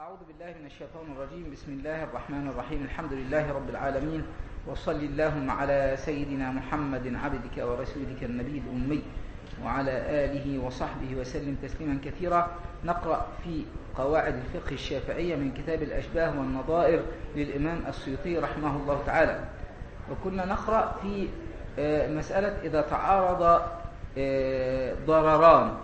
أعوذ بالله من الشيطان الرجيم بسم الله الرحمن الرحيم الحمد لله رب العالمين وصل اللهم على سيدنا محمد عبدك ورسولك النبي الأمي وعلى آله وصحبه وسلم تسليما كثيرا نقرأ في قواعد الفقه الشافعية من كتاب الأشباه والنظائر للإمام السيوطي رحمه الله تعالى وكنا نقرأ في مسألة إذا تعارض ضرران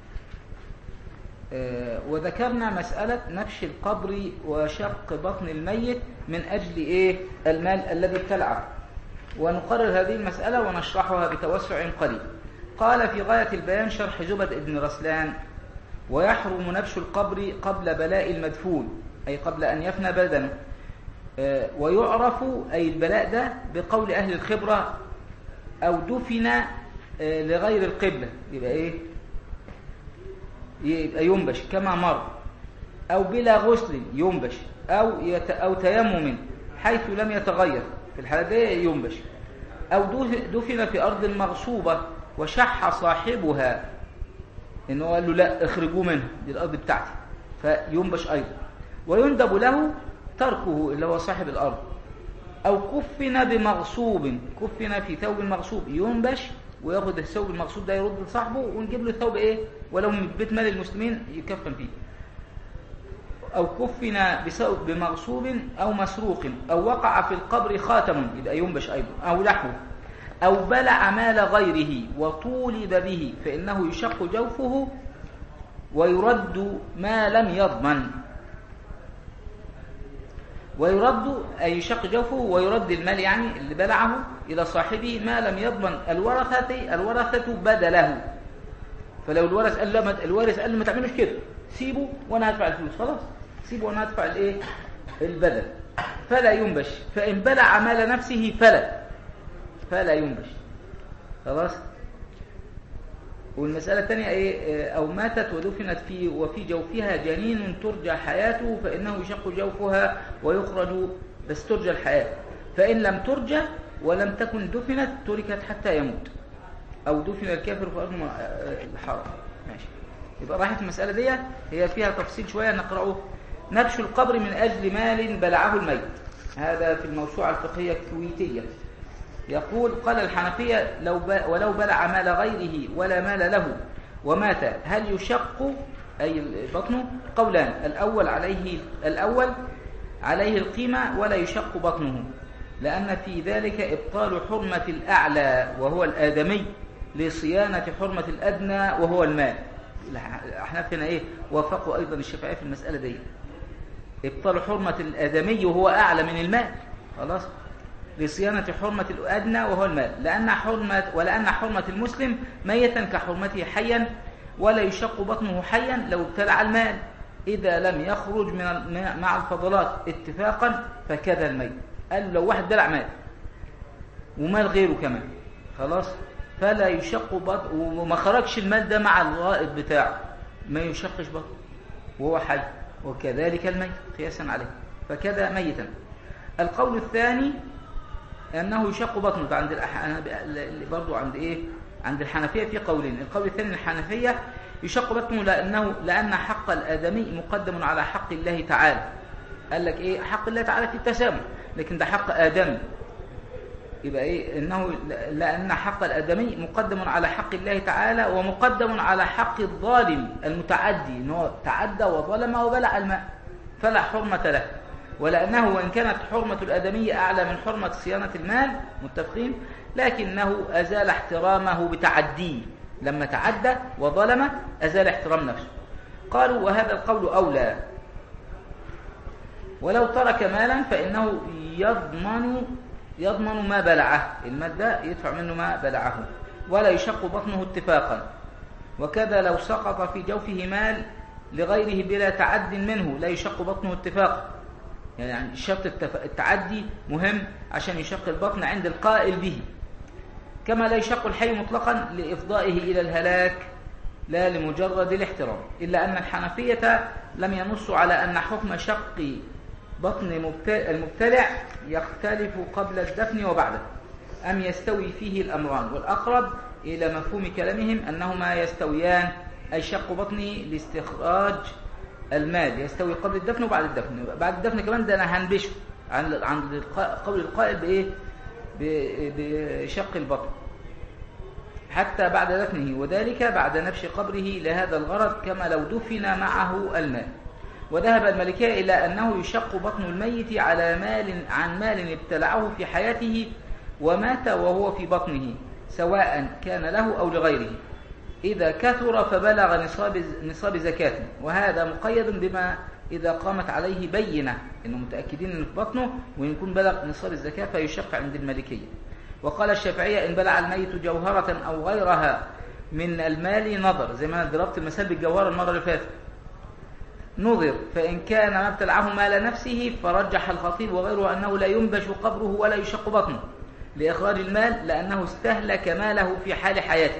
وذكرنا مسألة نفش القبر وشق بطن الميت من أجل إيه المال الذي ابتلعه ونقرر هذه المسألة ونشرحها بتوسع قليل قال في غاية البيان شرح زبد ابن رسلان ويحرم نفش القبر قبل بلاء المدفون أي قبل أن يفنى بدنه ويعرف أي البلاء ده بقول أهل الخبرة أو دفن لغير القبلة يبقى إيه يبقى ينبش كما مر أو بلا غسل ينبش أو, يت أو تيمم حيث لم يتغير في الحالة دي ينبش أو دفن في أرض مغصوبة وشح صاحبها إنه قال له لا اخرجوه منها دي الأرض بتاعتي فينبش أيضا ويندب له تركه اللي هو صاحب الأرض أو كفن بمغصوب كفن في ثوب مغصوب ينبش وياخد الثوب المغصوب ده يرد لصاحبه ونجيب له ثوب ايه ولو من بيت مال المسلمين يكفن فيه او كفن بثوب بمغصوب او مسروق او وقع في القبر خاتم يبقى ينبش ايضا او لحو او بلع مال غيره وطولب به فانه يشق جوفه ويرد ما لم يضمن ويرد أي يشق جوفه ويرد المال يعني اللي بلعه إلى صاحبه ما لم يضمن الورثة الورثة بدله فلو الورث قال له الوارث قال له ما تعملوش كده سيبه وانا هدفع الفلوس خلاص سيبه وانا هدفع الايه البدل فلا ينبش فإن بلع مال نفسه فلا فلا ينبش خلاص والمسألة الثانية إيه أو ماتت ودفنت في وفي جوفها جنين ترجى حياته فإنه يشق جوفها ويخرج بس ترجى الحياة فإن لم ترجى ولم تكن دفنت تركت حتى يموت أو دفن الكافر في أرض الحرام ماشي يبقى راحت المسألة دي هي فيها تفصيل شوية نقرأه نبش القبر من أجل مال بلعه الميت هذا في الموسوعة الفقهية الكويتية يقول قال الحنفية لو ولو بلع مال غيره ولا مال له ومات هل يشق أي بطنه قولان الأول عليه الأول عليه القيمة ولا يشق بطنه لأن في ذلك إبطال حرمة الأعلى وهو الآدمي لصيانة حرمة الأدنى وهو المال احنا هنا إيه وافقوا أيضا الشافعية في المسألة دي إبطال حرمة الآدمي وهو أعلى من المال خلاص لصيانة حرمة الأدنى وهو المال لأن حرمة ولأن حرمة المسلم ميتا كحرمته حيا ولا يشق بطنه حيا لو ابتلع المال إذا لم يخرج من مع الفضلات اتفاقا فكذا الميت قال لو واحد بلع مال ومال غيره كمان خلاص فلا يشق بطن وما خرجش المال ده مع الغائط بتاعه ما يشقش بطنه وهو حي وكذلك الميت قياسا عليه فكذا ميتا القول الثاني أنه يشق بطنه عند برضو عند إيه عند الحنفية في قولين القول الثاني الحنفية يشق بطنه لأنه لأن حق الآدمي مقدم على حق الله تعالى قال لك إيه حق الله تعالى في التسامح لكن ده حق آدمي يبقى إيه إنه لأن حق الآدمي مقدم على حق الله تعالى ومقدم على حق الظالم المتعدي إنه تعدى وظلم وبلع الماء فلا حرمة له ولأنه وإن كانت حرمة الآدمية أعلى من حرمة صيانة المال متفقين لكنه أزال احترامه بتعديه لما تعدى وظلم أزال احترام نفسه قالوا وهذا القول أولى ولو ترك مالا فإنه يضمن يضمن ما بلعه المال ده يدفع منه ما بلعه ولا يشق بطنه اتفاقا وكذا لو سقط في جوفه مال لغيره بلا تعد منه لا يشق بطنه اتفاقا يعني شرط التعدي مهم عشان يشق البطن عند القائل به كما لا يشق الحي مطلقا لإفضائه إلى الهلاك لا لمجرد الاحترام إلا أن الحنفية لم ينصوا على أن حكم شق بطن المبتلع يختلف قبل الدفن وبعده أم يستوي فيه الأمران والأقرب إلى مفهوم كلامهم أنهما يستويان أي شق بطنه لاستخراج المال يستوي قبل الدفن وبعد الدفن بعد الدفن كمان ده انا هنبشه عن عن قول القائل بايه بشق البطن حتى بعد دفنه وذلك بعد نفش قبره لهذا الغرض كما لو دفن معه المال وذهب الملكية إلى أنه يشق بطن الميت على مال عن مال ابتلعه في حياته ومات وهو في بطنه سواء كان له أو لغيره إذا كثر فبلغ نصاب, نصاب زكاة وهذا مقيد بما إذا قامت عليه بينة إنه متأكدين إنه في بطنه ويكون بلغ نصاب الزكاة فيشق عند الملكية وقال الشافعية إن بلع الميت جوهرة أو غيرها من المال نظر زي ما ضربت المثال بالجوهرة المرة اللي فاتت نظر فإن كان ما ابتلعه مال نفسه فرجح الخطيب وغيره أنه لا ينبش قبره ولا يشق بطنه لإخراج المال لأنه استهلك ماله في حال حياته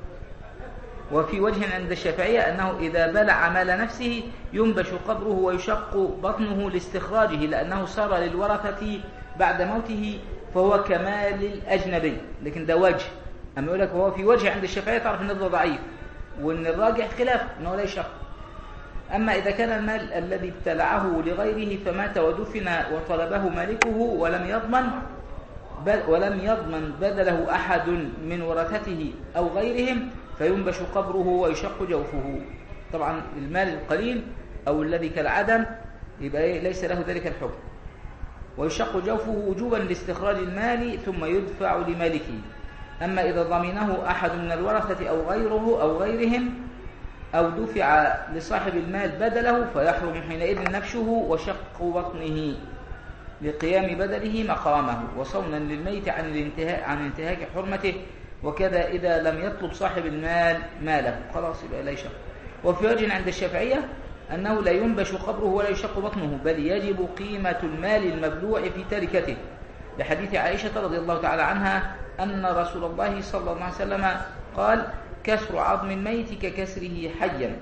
وفي وجه عند الشافعية أنه إذا بلع مال نفسه ينبش قبره ويشق بطنه لاستخراجه لأنه صار للورثة بعد موته فهو كمال الأجنبي لكن ده وجه أما يقول لك هو في وجه عند الشافعية تعرف أن ده ضعيف وأن الراجح خلاف أنه لا يشق أما إذا كان المال الذي ابتلعه لغيره فمات ودفن وطلبه مالكه ولم يضمن ولم يضمن بدله أحد من ورثته أو غيرهم فينبش قبره ويشق جوفه طبعا المال القليل أو الذي كالعدم يبقى إيه؟ ليس له ذلك الحكم ويشق جوفه وجوبا لاستخراج المال ثم يدفع لمالكه أما إذا ضمنه أحد من الورثة أو غيره أو غيرهم أو دفع لصاحب المال بدله فيحرم حينئذ نفشه وشق بطنه لقيام بدله مقامه وصونا للميت عن الانتهاء عن انتهاك حرمته وكذا إذا لم يطلب صاحب المال ماله خلاص يبقى لا يشق وفي وجه عند الشافعية أنه لا ينبش قبره ولا يشق بطنه بل يجب قيمة المال المبلوع في تركته لحديث عائشة رضي الله تعالى عنها أن رسول الله صلى الله عليه وسلم قال كسر عظم الميت ككسره حيا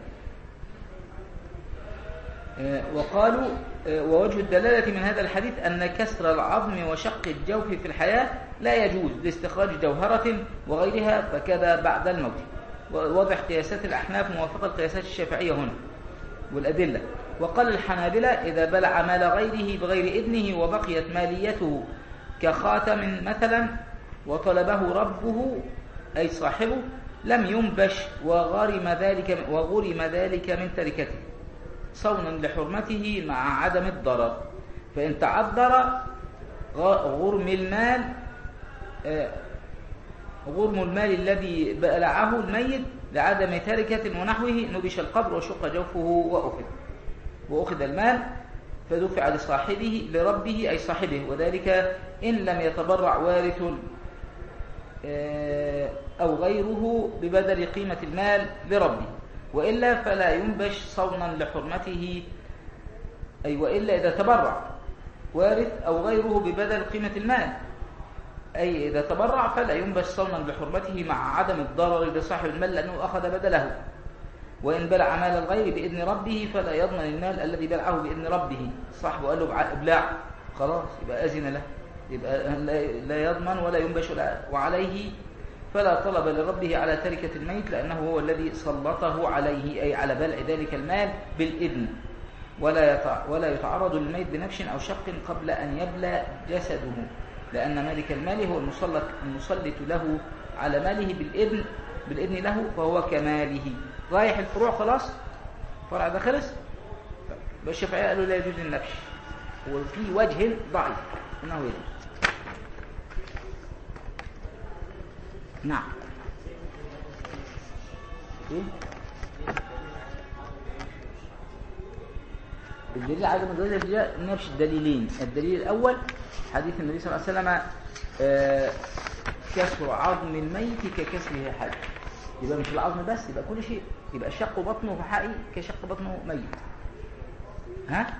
آه، وقالوا آه، ووجه الدلالة من هذا الحديث أن كسر العظم وشق الجوف في الحياة لا يجوز لاستخراج جوهرة وغيرها فكذا بعد الموت واضح قياسات الأحناف موافقة قياسات الشافعية هنا والأدلة وقال الحنابلة إذا بلع مال غيره بغير إذنه وبقيت ماليته كخاتم مثلا وطلبه ربه أي صاحبه لم ينبش وغرم ذلك, وغرم ذلك من تركته صونا لحرمته مع عدم الضرر فإن تعذر غرم المال آه، غرم المال الذي بلعه الميت لعدم تركة ونحوه نبش القبر وشق جوفه وأخذ وأخذ المال فدفع لصاحبه لربه أي صاحبه وذلك إن لم يتبرع وارث آه، أو غيره ببدل قيمة المال لربه وإلا فلا ينبش صونا لحرمته أي وإلا إذا تبرع وارث أو غيره ببدل قيمة المال أي إذا تبرع فلا ينبش صونا لحرمته مع عدم الضرر لصاحب المال لأنه أخذ بدله وإن بلع مال الغير بإذن ربه فلا يضمن المال الذي بلعه بإذن ربه صاحبه قال له ابلع خلاص يبقى أذن له يبقى لا يضمن ولا ينبش وعليه فلا طلب لربه على تركة الميت لأنه هو الذي سلطه عليه أي على بلع ذلك المال بالإذن ولا ولا يتعرض للميت بنفش أو شق قبل أن يبلى جسده لأن مالك المال هو المسلط, المسلط له على ماله بالإذن بالإذن له فهو كماله رايح الفروع خلاص فرع ده خلص الشافعية قالوا لا يجوز النفش وفي وجه ضعيف انه يجوز نعم ايه الدليل على مجوز جاء نفس الدليلين الدليل الأول حديث النبي صلى الله عليه وسلم آه، كسر عظم الميت ككسره حي يبقى مش العظم بس يبقى كل شيء يبقى شق بطنه حي كشق بطنه ميت ها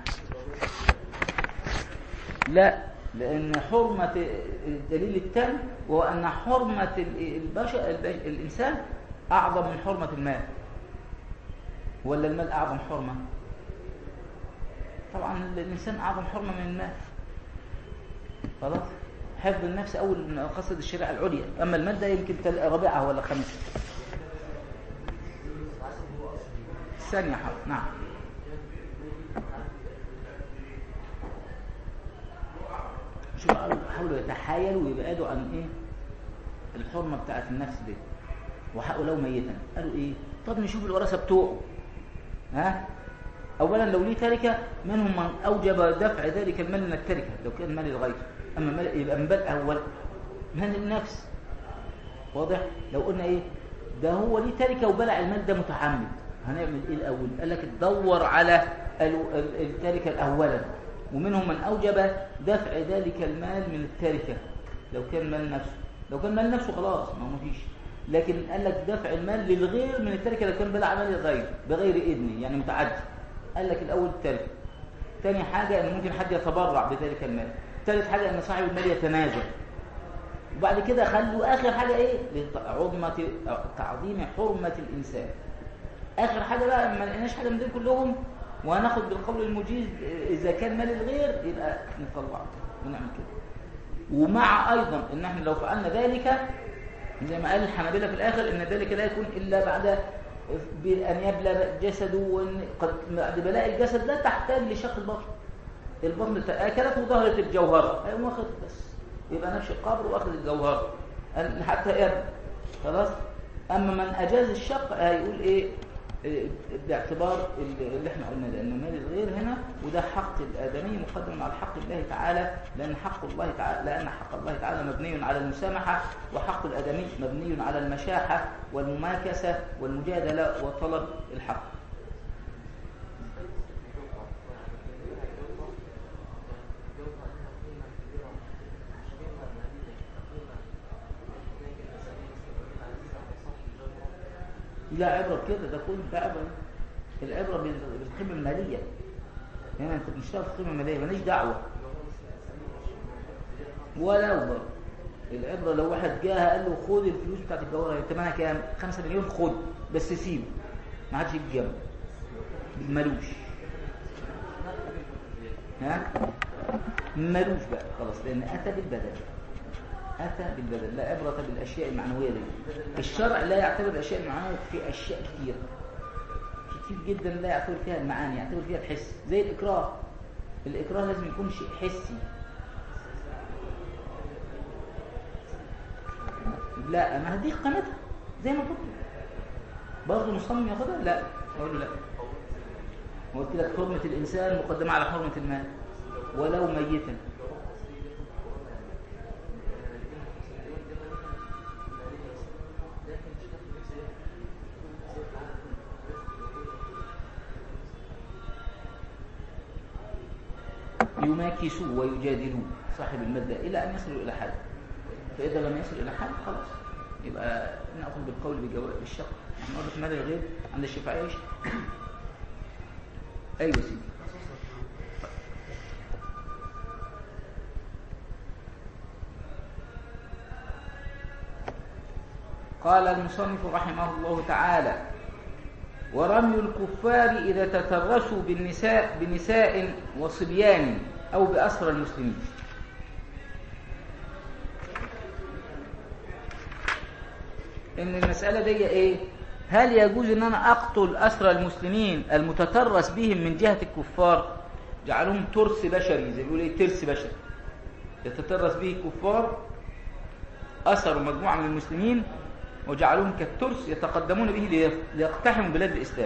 لا لأن حرمة الدليل الثاني وهو أن حرمة البشر الإنسان أعظم من حرمة المال ولا المال أعظم حرمة طبعا الإنسان أعظم حرمة من المال خلاص حفظ النفس أول من مقاصد الشريعة العليا أما المال ده يمكن رابعة ولا خامسة ثانية حرب نعم يحاولوا يتحايلوا ويبعدوا عن ايه الحرمه بتاعت النفس دي وحقوا لو ميتا قالوا ايه طب نشوف الورثه بتوعه ها اولا لو ليه تركه منهم من اوجب دفع ذلك المال من التركه لو كان مال الغير اما مال يبقى من باب اول مال النفس واضح لو قلنا ايه ده هو ليه تركه وبلع المال ده متعمد هنعمل ايه الاول قال لك تدور على التركه الاولا ومنهم من اوجب دفع ذلك المال من التركه لو كان مال نفسه لو كان مال نفسه خلاص ما هو فيش لكن قال لك دفع المال للغير من التركه لو كان بلع مال الغير بغير اذن يعني متعدي قال لك الاول التركه ثاني حاجه ان ممكن حد يتبرع بذلك المال ثالث حاجه ان صاحب المال يتنازل وبعد كده خلوا اخر حاجه ايه عظمه تعظيم حرمه الانسان اخر حاجه بقى ما لقيناش حاجه من دول كلهم وهناخد بالقول المجيز اذا كان مال الغير يبقى نطلع ونعمل كده ومع ايضا ان احنا لو فعلنا ذلك زي ما قال الحنابلة في الاخر ان ذلك لا يكون الا بعد بان يبلى جسده وان قد بعد بلاء الجسد لا تحتاج لشق البطن البطن اكلت وظهرت الجوهره هيقوم واخد بس يبقى نفس القبر واخد الجوهره حتى يبلى خلاص اما من اجاز الشق هيقول ايه باعتبار اللي احنا قلنا ده ان مال الغير هنا وده حق الادمي مقدم على حق الله تعالى لان حق الله تعالى لان حق الله تعالى مبني على المسامحه وحق الادمي مبني على المشاحه والمماكسه والمجادله وطلب الحق لا عبرة بكده ده كل ده عبرة العبرة بالقيمة المالية هنا انت بنشتغل في القيمة المالية ماليش دعوة ولو برضه العبرة لو واحد جاها قال له خد الفلوس بتاعت الجوهرة ثمنها كام 5 مليون خد بس سيبه ما عادش يجي جنبه ملوش ها ملوش بقى خلاص لان اتى بالبدل أتى بالبدل لا عبرة بالأشياء المعنوية دي الشرع لا يعتبر الأشياء المعنوية في أشياء كثيرة كتير جدا لا يعتبر فيها المعاني يعتبر فيها الحس زي الإكراه الإكراه لازم يكون شيء حسي لا ما هديك قيمتها زي ما قلت برضه مصمم ياخدها لا اقول له لا قلت لك حرمه الانسان مقدمه على حرمه المال ولو ميتا يماكسوا ويجادلوا صاحب المادة إلى أن يصلوا إلى حل فإذا لم يصل إلى حل خلاص يبقى نأخذ بالقول بجواز الشق نحن نقول ماذا الغير عند الشفعية ايش أيوة سيدي قال المصنف رحمه الله تعالى ورمي الكفار إذا تترسوا بالنساء بنساء وصبيان أو بأسرى المسلمين إن المسألة دي إيه هل يجوز أن أنا أقتل أسرى المسلمين المتترس بهم من جهة الكفار جعلهم ترس بشري زي بيقول إيه ترس بشري يتترس به الكفار أسروا مجموعة من المسلمين وجعلوهم كالترس يتقدمون به ليقتحموا بلاد الإسلام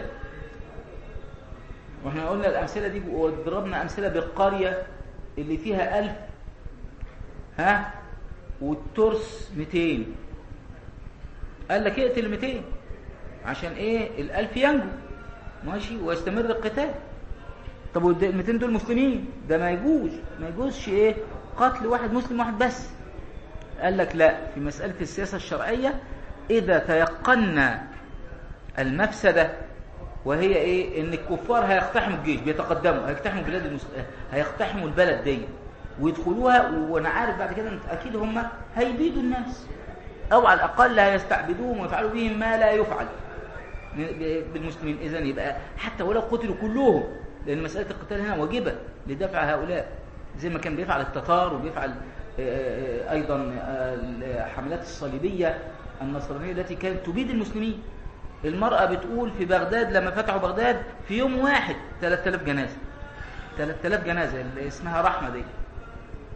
واحنا قلنا الأمثلة دي وضربنا أمثلة بالقرية اللي فيها ألف ها والترس 200 قال لك اقتل ال 200 عشان ايه الألف ينجو ماشي ويستمر القتال طب وال 200 دول مسلمين ده ما يجوز ما يجوزش ايه قتل واحد مسلم واحد بس قال لك لا في مسألة السياسة الشرعية إذا تيقنا المفسدة وهي إيه إن الكفار هيقتحموا الجيش بيتقدموا هيقتحموا بلاد المس... هيقتحموا البلد دي ويدخلوها وأنا عارف بعد كده أكيد هم هيبيدوا الناس أو على الأقل هيستعبدوهم ويفعلوا بهم ما لا يفعل بالمسلمين إذن يبقى حتى ولو قتلوا كلهم لأن مسألة القتال هنا واجبة لدفع هؤلاء زي ما كان بيفعل التتار وبيفعل أيضا الحملات الصليبية النصرانية التي كانت تبيد المسلمين المرأة بتقول في بغداد لما فتحوا بغداد في يوم واحد 3000 جنازة 3000 جنازة اللي اسمها رحمة دي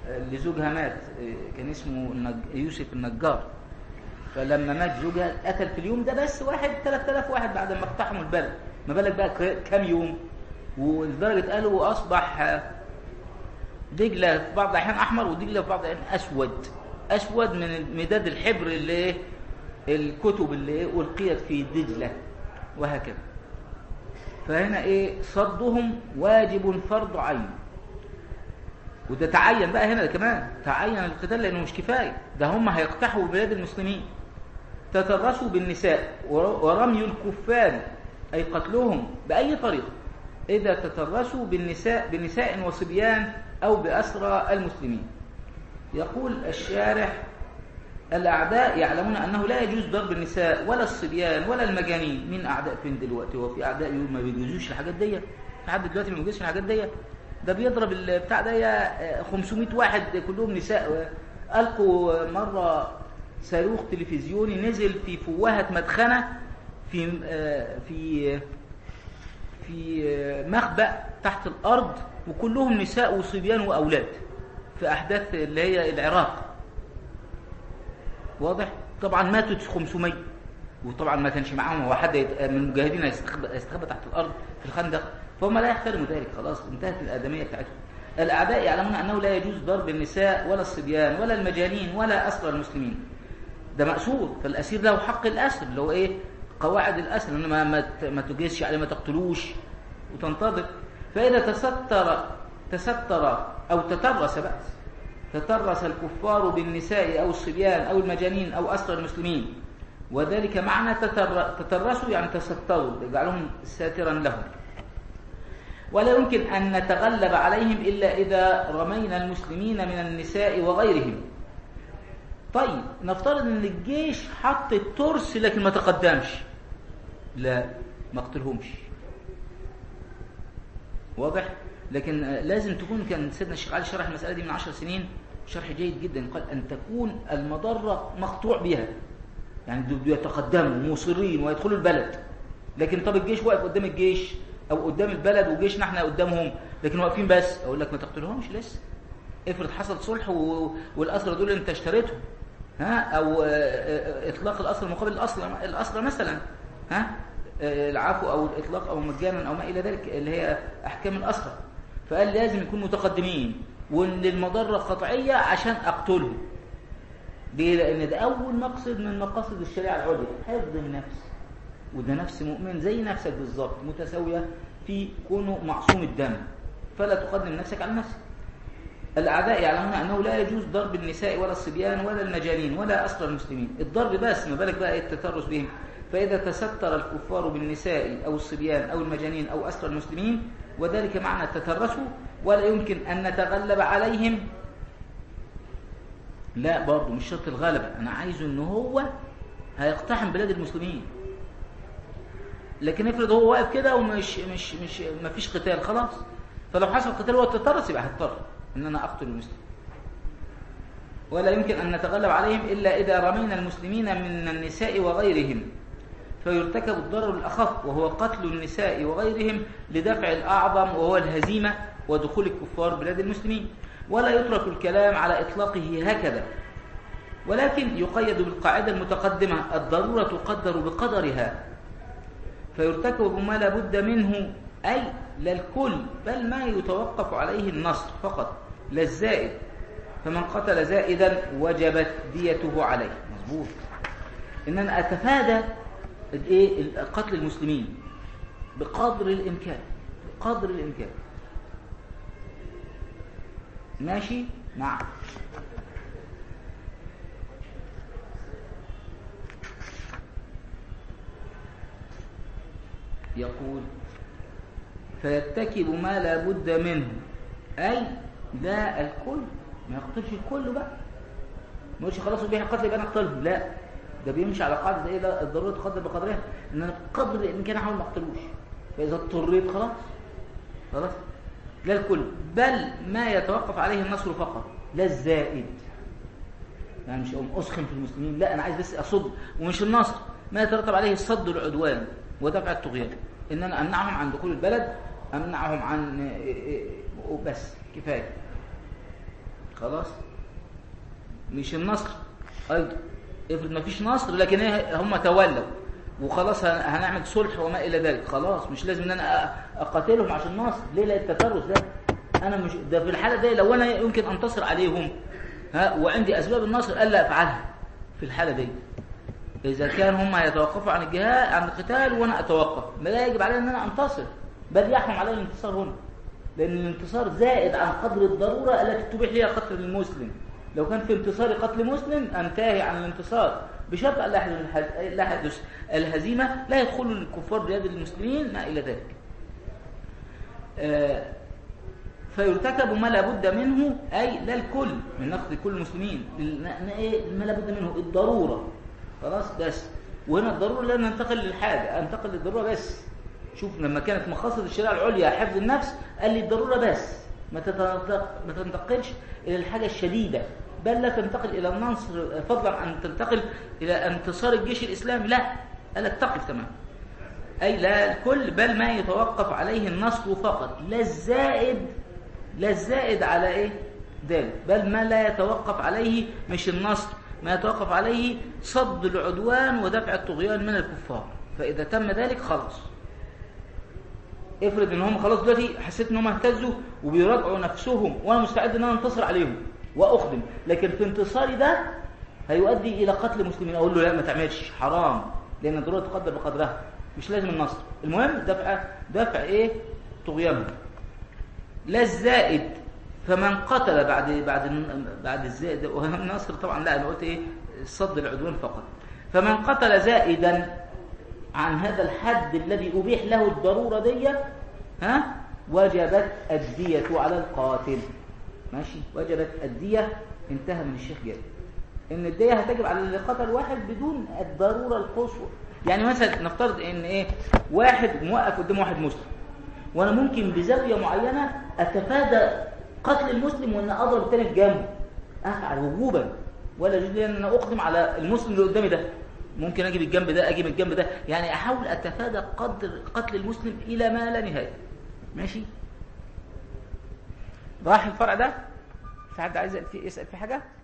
اللي زوجها مات كان اسمه النج- يوسف النجار فلما مات زوجها قتل في اليوم ده بس واحد 3000 واحد بعد ما اقتحموا البلد ما بالك بقى ك- كام يوم ولدرجه قالوا اصبح دجله في بعض الاحيان احمر ودجله في بعض الاحيان اسود اسود من مداد الحبر اللي إيه؟ الكتب اللي إيه؟ القيت في دجله وهكذا فهنا ايه صدهم واجب فرض عين وده تعين بقى هنا كمان تعين القتال لانه مش كفايه ده هم هيقتحموا بلاد المسلمين تترسوا بالنساء ور- ورمي الكفار اي قتلهم باي طريقه اذا تترسوا بالنساء بنساء وصبيان او باسرى المسلمين يقول الشارح الأعداء يعلمون أنه لا يجوز ضرب النساء ولا الصبيان ولا المجانين مين أعداء فين دلوقتي هو في أعداء يقول ما بيجوزوش الحاجات دي في حد دلوقتي ما بيجوزش الحاجات دي ده بيضرب البتاع ده آه، 500 واحد كلهم نساء ألقوا مرة صاروخ تلفزيوني نزل في فوهة مدخنة في آه، في في آه، مخبأ تحت الأرض وكلهم نساء وصبيان وأولاد في أحداث اللي هي العراق واضح طبعا ماتوا 500 وطبعا ما كانش معاهم هو حد يت- من المجاهدين يستخبى, يستخبى تحت الارض في الخندق فهم لا يحترموا ذلك خلاص انتهت الادميه بتاعتهم الاعداء يعلمون انه لا يجوز ضرب النساء ولا الصبيان ولا المجانين ولا اسرى المسلمين ده مأسور فالاسير له حق الاسر اللي هو ايه قواعد الاسر انه ما ما ت- ما تجيزش عليه ما تقتلوش وتنتظر فاذا تستر تستر او تترس بأس تترس الكفار بالنساء أو الصبيان أو المجانين أو أسرى المسلمين وذلك معنى تتر... تترسوا يعني تستروا يجعلهم ساترا لهم ولا يمكن أن نتغلب عليهم إلا إذا رمينا المسلمين من النساء وغيرهم طيب نفترض أن الجيش حط الترس لكن ما تقدمش لا ما قتلهمش واضح لكن آه، لازم تكون كان سيدنا الشيخ علي شرح المسألة دي من عشر سنين شرح جيد جدا قال أن تكون المضرة مقطوع بها يعني دول بيتقدموا مصرين ويدخلوا البلد لكن طب الجيش واقف قدام الجيش أو قدام البلد وجيشنا احنا قدامهم لكن واقفين بس أقول لك ما تقتلهمش لسه افرض حصل صلح و... والأسرى دول أنت اشتريتهم ها أو آه، آه، إطلاق الأسرى مقابل الأسرى الأسرى مثلا ها آه، العفو أو الإطلاق أو مجانا أو ما إلى ذلك اللي هي أحكام الأسرى فقال لازم يكون متقدمين وان المضره قطعيه عشان اقتلهم ليه لان ده اول مقصد من مقاصد الشريعه العليا حفظ النفس وده نفس مؤمن زي نفسك بالظبط متساويه في كونه معصوم الدم فلا تقدم نفسك على نفسك الأعداء يعلمون أنه لا يجوز ضرب النساء ولا الصبيان ولا المجانين ولا أسرى المسلمين الضرب بس ما بالك بقى إيه التترس بهم فإذا تستر الكفار بالنساء أو الصبيان أو المجانين أو أسرى المسلمين وذلك معنى تترسوا ولا يمكن أن نتغلب عليهم لا برضه مش شرط الغلبة أنا عايزه أنه هو هيقتحم بلاد المسلمين لكن افرض هو واقف كده ومش مش مش ما فيش قتال خلاص فلو حصل قتال هو تترس يبقى هضطر ان انا اقتل المسلم ولا يمكن ان نتغلب عليهم الا اذا رمينا المسلمين من النساء وغيرهم فيرتكب الضرر الاخف وهو قتل النساء وغيرهم لدفع الاعظم وهو الهزيمه ودخول الكفار بلاد المسلمين ولا يترك الكلام على اطلاقه هكذا ولكن يقيد بالقاعده المتقدمه الضروره تقدر بقدرها فيرتكب ما لا بد منه أي لا الكل بل ما يتوقف عليه النصر فقط لا الزائد فمن قتل زائدا وجبت ديته عليه مظبوط ان انا اتفادى الايه قتل المسلمين بقدر الامكان بقدر الامكان ماشي نعم يقول فيرتكب ما لا بد منه أي لا الكل ما يقتلش الكل بقى ما يقولش خلاص وبيح القتل يبقى انا اقتلهم لا ده بيمشي على قاعده ايه لا الضروره تقدر بقدرها ان انا بقدر الامكان احاول ما اقتلوش فاذا اضطريت خلاص خلاص لا الكل بل ما يتوقف عليه النصر فقط لا الزائد يعني مش اقوم اسخن في المسلمين لا انا عايز بس اصد ومش النصر ما يترتب عليه الصد والعدوان ودفع الطغيان ان انا امنعهم عن دخول البلد امنعهم عن بس كفايه خلاص مش النصر ايضا افرض ما فيش نصر لكن إيه هم تولوا وخلاص هن- هنعمل صلح وما الى ذلك خلاص مش لازم ان انا أ- اقاتلهم عشان نصر ليه لا التترس ده انا مش ده في الحاله دي لو انا يمكن انتصر عليهم ها وعندي اسباب النصر الا افعلها في الحاله دي اذا كان هم يتوقفوا عن الجهاد عن القتال وانا اتوقف لا يجب علي ان انا انتصر بل يحرم علي الانتصار هنا لان الانتصار زائد عن قدر الضروره التي تبيح لي قتل المسلم لو كان في انتصار قتل مسلم انتهي عن الانتصار بشرط الا يحدث الح- لا يحدث الهزيمه لا يدخل الكفار بيد المسلمين ما الى ذلك آه، فيرتكب ما لا بد منه اي لا الكل من نقد كل المسلمين ال- ن- ايه ما لا بد منه الضروره خلاص بس وهنا الضروره لا ننتقل للحاجه انتقل للضروره بس شوف لما كانت مقاصد الشريعه العليا حفظ النفس قال لي الضروره بس ما تتنطق- ما تنتقلش الى الحاجه الشديده بل لا تنتقل الى النصر فضلا عن تنتقل الى انتصار الجيش الاسلامي لا قال لك تقف تمام أي لا الكل بل ما يتوقف عليه النصر فقط لا الزائد لا الزائد على إيه ذلك بل ما لا يتوقف عليه مش النصر ما يتوقف عليه صد العدوان ودفع الطغيان من الكفار فإذا تم ذلك خلاص افرض ان هم خلاص دلوقتي حسيت ان هم اهتزوا وبيراجعوا نفسهم وانا مستعد ان انا انتصر عليهم واخدم لكن في انتصاري ده هيؤدي الى قتل مسلمين اقول له لا ما تعملش حرام لان الضروره تقدر بقدرها مش لازم النصر المهم دفع دفع ايه طغيانهم لا الزائد فمن قتل بعد بعد بعد الزائد النصر طبعا لا انا قلت ايه صد العدوان فقط فمن قتل زائدا عن هذا الحد الذي أبيح له الضرورة دي ها وجبت الدية على القاتل ماشي وجبت الدية انتهى من الشيخ جاي ان الدية هتجب على اللي قتل واحد بدون الضرورة القصوى يعني مثلا نفترض ان ايه واحد موقف قدام واحد مسلم وانا ممكن بزاوية معينة اتفادى قتل المسلم وان اضرب التاني في جنبه افعل وجوبا ولا يجوز لي ان انا اقدم على المسلم اللي قدامي ده ممكن اجي من الجنب ده اجي من الجنب ده يعني احاول اتفادى قدر قتل المسلم الى ما لا نهايه ماشي راح الفرع ده في حد عايز يسال في حاجه